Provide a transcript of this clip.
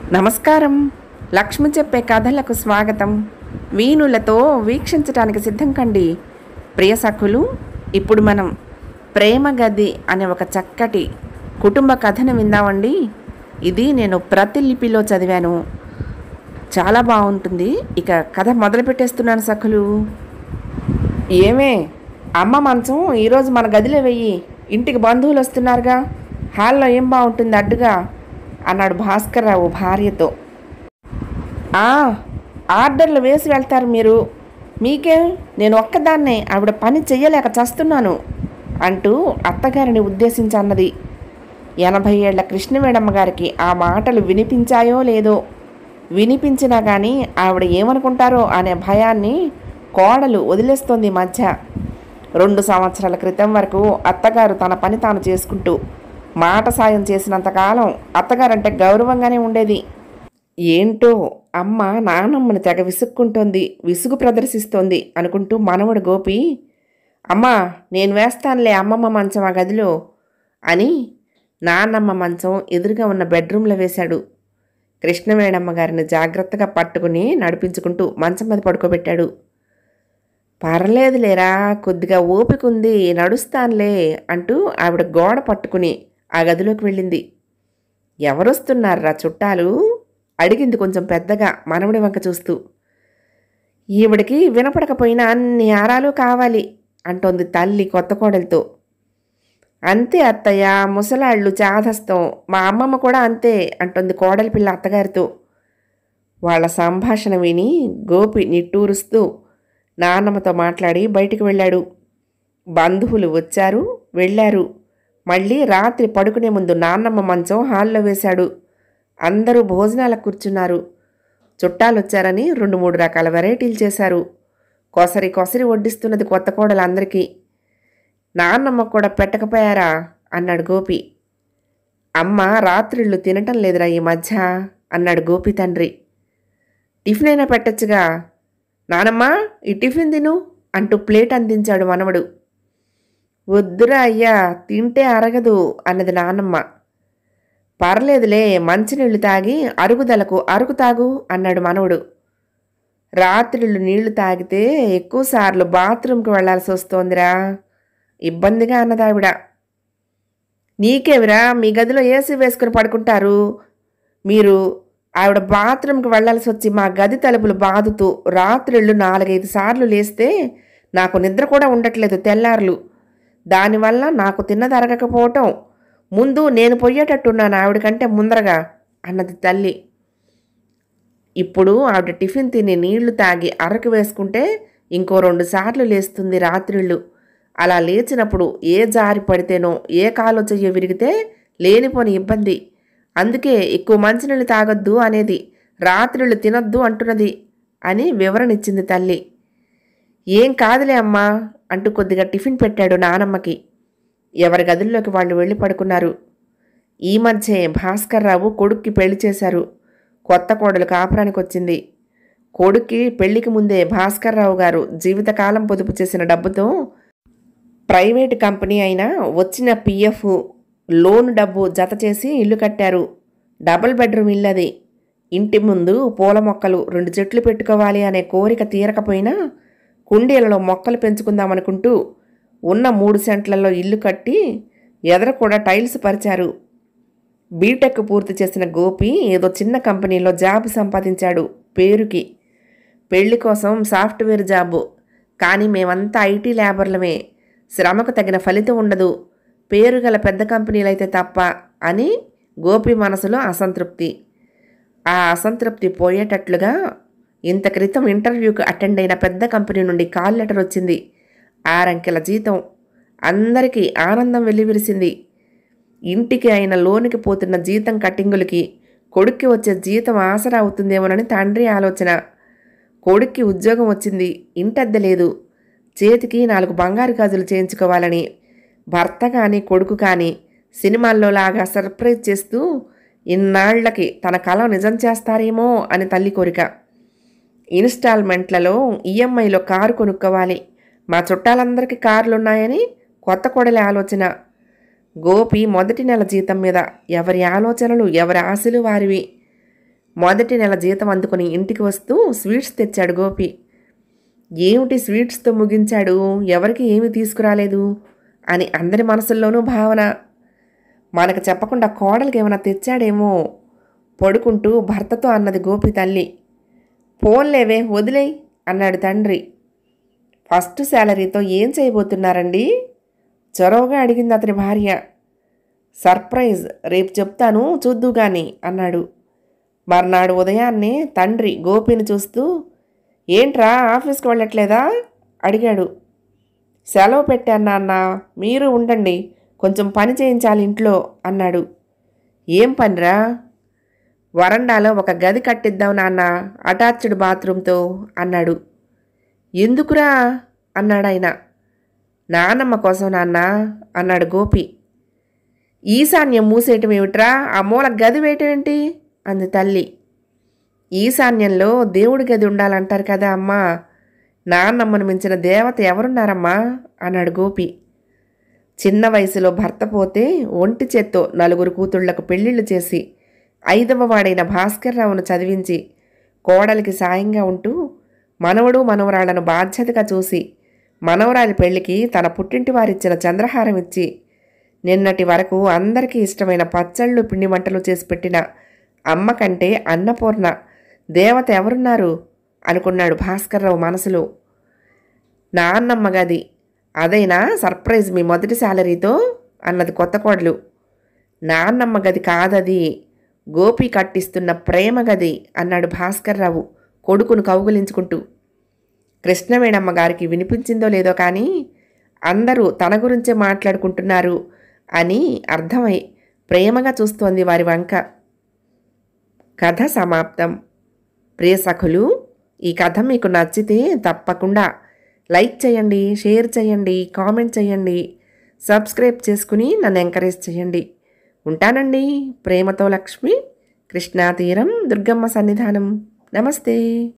నమస్కారం లక్ష్మి చెప్పే కథలకు స్వాగతం వీణులతో వీక్షించటానికి సిద్ధం కండి ప్రియ సఖులు ఇప్పుడు మనం ప్రేమ గది అనే ఒక చక్కటి కుటుంబ కథను విందామండి ఇది నేను ప్రతిలిపిలో చదివాను చాలా బాగుంటుంది ఇక కథ మొదలు పెట్టేస్తున్నాను సఖులు ఏమే అమ్మ మంచం ఈరోజు మన గదిలో వెయ్యి ఇంటికి బంధువులు వస్తున్నారుగా హాల్లో ఏం బాగుంటుంది అడ్డుగా అన్నాడు భాస్కర్రావు భార్యతో "ఆ, ఆర్డర్లు వేసి వెళ్తారు మీరు మీకే నేను ఒక్కదాన్నే ఆవిడ పని చెయ్యలేక చస్తున్నాను అంటూ అత్తగారిని ఉద్దేశించి అన్నది ఎనభై ఏళ్ల కృష్ణవేణమ్మ గారికి ఆ మాటలు వినిపించాయో లేదో వినిపించినా కానీ ఆవిడ ఏమనుకుంటారో అనే భయాన్ని కోడలు వదిలేస్తోంది ఈ మధ్య రెండు సంవత్సరాల క్రితం వరకు అత్తగారు తన పని తాను చేసుకుంటూ మాట సాయం చేసినంతకాలం అత్తగారంటే గౌరవంగానే ఉండేది ఏంటో అమ్మ నానమ్మని తెగ విసుక్కుంటోంది విసుగు ప్రదర్శిస్తోంది అనుకుంటూ మనవడు గోపి అమ్మా నేను వేస్తానులే అమ్మమ్మ మంచం ఆ గదిలో అని నాన్నమ్మ మంచం ఎదురుగా ఉన్న బెడ్రూమ్లో వేశాడు కృష్ణవేణమ్మ గారిని జాగ్రత్తగా పట్టుకుని నడిపించుకుంటూ మంచం మీద పడుకోబెట్టాడు పర్లేదులేరా కొద్దిగా ఓపిక ఉంది నడుస్తానులే అంటూ ఆవిడ గోడ పట్టుకుని ఆ గదిలోకి వెళ్ళింది ఎవరొస్తున్నారా చుట్టాలు అడిగింది కొంచెం పెద్దగా మనవడి వంక చూస్తూ ఈవిడికి వినపడకపోయినా అన్ని ఆరాలు కావాలి అంటోంది తల్లి కొత్త కోడలతో అంతే అత్తయ్య ముసలాళ్ళు చాదస్తం మా అమ్మమ్మ కూడా అంతే అంటోంది కోడలి పిల్ల అత్తగారితో వాళ్ళ సంభాషణ విని గోపి నిట్టూరుస్తూ నాన్నమ్మతో మాట్లాడి బయటికి వెళ్ళాడు బంధువులు వచ్చారు వెళ్ళారు మళ్ళీ రాత్రి పడుకునే ముందు నాన్నమ్మ మంచం హాల్లో వేశాడు అందరూ భోజనాలకు కూర్చున్నారు చుట్టాలు వచ్చారని రెండు మూడు రకాల వెరైటీలు చేశారు కొసరి కొసరి వడ్డిస్తున్నది కొత్త కోడలు అందరికీ నాన్నమ్మ కూడా పెట్టకపోయారా అన్నాడు గోపి అమ్మ రాత్రిళ్ళు తినటం లేదురా ఈ మధ్య అన్నాడు గోపి తండ్రి టిఫిన్ అయినా పెట్టచ్చుగా నానమ్మ ఈ టిఫిన్ తిను అంటూ ప్లేట్ అందించాడు మనవడు వద్దురా అయ్యా తింటే అరగదు అన్నది నానమ్మ పర్లేదులే మంచినీళ్ళు తాగి అరుగుదలకు అరుగు తాగు అన్నాడు మనవడు రాత్రిళ్ళు నీళ్లు తాగితే ఎక్కువసార్లు బాత్రూంకి వెళ్లాల్సి వస్తోందిరా ఇబ్బందిగా అన్నదావిడ నీకేవిరా మీ గదిలో ఏసీ వేసుకుని పడుకుంటారు మీరు ఆవిడ బాత్రూంకి వెళ్ళాల్సి వచ్చి మా గది తలుపులు బాదుతూ రాత్రిళ్ళు నాలుగైదు సార్లు లేస్తే నాకు నిద్ర కూడా ఉండట్లేదు తెల్లార్లు దానివల్ల నాకు తిన్నది అరగకపోవటం ముందు నేను పొయ్యేటట్టున్నాను ఆవిడకంటే ముందరగా అన్నది తల్లి ఇప్పుడు ఆవిడ టిఫిన్ తిని నీళ్లు తాగి అరకు వేసుకుంటే ఇంకో రెండు సార్లు లేస్తుంది రాత్రిళ్ళు అలా లేచినప్పుడు ఏ జారి పడితేనో ఏ కాలో చెయ్యి విరిగితే లేనిపోని ఇబ్బంది అందుకే ఎక్కువ మంచినీళ్ళు తాగొద్దు అనేది రాత్రిళ్ళు తినొద్దు అంటున్నది అని వివరణ ఇచ్చింది తల్లి ఏం కాదులే అమ్మా అంటూ కొద్దిగా టిఫిన్ పెట్టాడు నానమ్మకి ఎవరి గదుల్లోకి వాళ్ళు వెళ్ళి పడుకున్నారు ఈ మధ్యే భాస్కర్రావు కొడుక్కి పెళ్లి చేశారు కొత్త కోడలు కాపురానికి వచ్చింది కొడుక్కి పెళ్లికి ముందే భాస్కర్రావు గారు జీవితకాలం పొదుపు చేసిన డబ్బుతో ప్రైవేటు కంపెనీ అయినా వచ్చిన పిఎఫ్ లోన్ డబ్బు జత చేసి ఇల్లు కట్టారు డబుల్ బెడ్రూమ్ ఇల్లు అది ఇంటి ముందు పూల మొక్కలు రెండు చెట్లు పెట్టుకోవాలి అనే కోరిక తీరకపోయినా కుండీలలో మొక్కలు పెంచుకుందామనుకుంటూ ఉన్న మూడు సెంట్లలో ఇల్లు కట్టి ఎదర కూడా టైల్స్ పరిచారు బీటెక్ పూర్తి చేసిన గోపి ఏదో చిన్న కంపెనీలో జాబ్ సంపాదించాడు పేరుకి పెళ్లి కోసం సాఫ్ట్వేర్ జాబు కానీ మేమంతా ఐటీ లేబర్లమే శ్రమకు తగిన ఫలితం ఉండదు పేరు గల పెద్ద కంపెనీలైతే తప్ప అని గోపి మనసులో అసంతృప్తి ఆ అసంతృప్తి పోయేటట్లుగా ఇంత క్రితం ఇంటర్వ్యూకి అటెండ్ అయిన పెద్ద కంపెనీ నుండి కాల్ లెటర్ వచ్చింది ఆరంకెల జీతం అందరికీ ఆనందం వెల్లివిరిసింది ఇంటికి అయిన లోనికి పోతున్న జీతం కట్టింగులకి కొడుక్కి వచ్చే జీతం ఆసరా అవుతుందేమోనని తండ్రి ఆలోచన కొడుక్కి ఉద్యోగం వచ్చింది ఇంటద్దె లేదు చేతికి నాలుగు బంగారు గాజులు చేయించుకోవాలని భర్త కానీ కొడుకు కానీ సినిమాల్లో లాగా సర్ప్రైజ్ చేస్తూ ఇన్నాళ్లకి తన కళ నిజం చేస్తారేమో అని తల్లి కోరిక ఇన్స్టాల్మెంట్లలో ఈఎంఐలో కారు కొనుక్కోవాలి మా చుట్టాలందరికీ కార్లున్నాయని కొత్త కోడలి ఆలోచన గోపి మొదటి నెల జీతం మీద ఎవరి ఆలోచనలు ఎవరి ఆశలు వారివి మొదటి నెల జీతం అందుకుని ఇంటికి వస్తూ స్వీట్స్ తెచ్చాడు గోపి ఏమిటి స్వీట్స్తో ముగించాడు ఎవరికి ఏమీ తీసుకురాలేదు అని అందరి మనసుల్లోనూ భావన మనకు చెప్పకుండా కోడలికి ఏమైనా తెచ్చాడేమో పడుకుంటూ భర్తతో అన్నది గోపి తల్లి పోన్లేవే వదిలేయ్ అన్నాడు తండ్రి ఫస్ట్ శాలరీతో ఏం చేయబోతున్నారండి చొరవగా అడిగింది అతని భార్య సర్ప్రైజ్ రేపు చెప్తాను చూద్దు గాని అన్నాడు మర్నాడు ఉదయాన్నే తండ్రి గోపిని చూస్తూ ఏంట్రా ఆఫీస్కి వెళ్ళట్లేదా అడిగాడు సెలవు పెట్టాను నాన్న మీరు ఉండండి కొంచెం పని చేయించాలి ఇంట్లో అన్నాడు ఏం పనిరా వరండాలో ఒక గది కట్టిద్దాం నాన్న అటాచ్డ్ బాత్రూమ్తో అన్నాడు ఎందుకురా అన్నాడు ఆయన నానమ్మ కోసం నాన్న అన్నాడు గోపి ఈశాన్యం మూసేయటం ఏమిట్రా ఆ మూల గది వేయటం ఏంటి అంది తల్లి ఈశాన్యంలో దేవుడి గది ఉండాలంటారు కదా అమ్మా నాన్నమ్మను మించిన దేవత ఎవరున్నారమ్మా అన్నాడు గోపి చిన్న వయసులో భర్త పోతే ఒంటి చేత్తో నలుగురు కూతుళ్లకు పెళ్లిళ్ళు చేసి ఐదవ వాడైన భాస్కర్రావును చదివించి కోడలికి సాయంగా ఉంటూ మనవడు మనవరాళ్లను బాధ్యతగా చూసి మనవరాలి పెళ్లికి తన పుట్టింటి వారిచ్చిన చంద్రహారం ఇచ్చి నిన్నటి వరకు అందరికీ ఇష్టమైన పచ్చళ్ళు పిండి వంటలు చేసి పెట్టిన అమ్మ కంటే అన్నపూర్ణ దేవత ఎవరున్నారు అనుకున్నాడు భాస్కర్రావు మనసులో నాన్నమ్మ గది అదైనా సర్ప్రైజ్ మీ మొదటి శాలరీతో అన్నది కొత్త కోడలు నాన్నమ్మ గది కాదది గోపి కట్టిస్తున్న ప్రేమ గది అన్నాడు భాస్కర్రావు కొడుకును కౌగులించుకుంటూ కృష్ణవేణమ్మ గారికి వినిపించిందో లేదో కానీ అందరూ తన గురించే మాట్లాడుకుంటున్నారు అని అర్థమై ప్రేమగా చూస్తోంది వారి వంక కథ సమాప్తం ప్రియ సఖులు ఈ కథ మీకు నచ్చితే తప్పకుండా లైక్ చేయండి షేర్ చేయండి కామెంట్ చేయండి సబ్స్క్రైబ్ చేసుకుని నన్ను ఎంకరేజ్ చేయండి ఉంటానండి ప్రేమతో లక్ష్మి కృష్ణా తీరం దుర్గమ్మ సన్నిధానం నమస్తే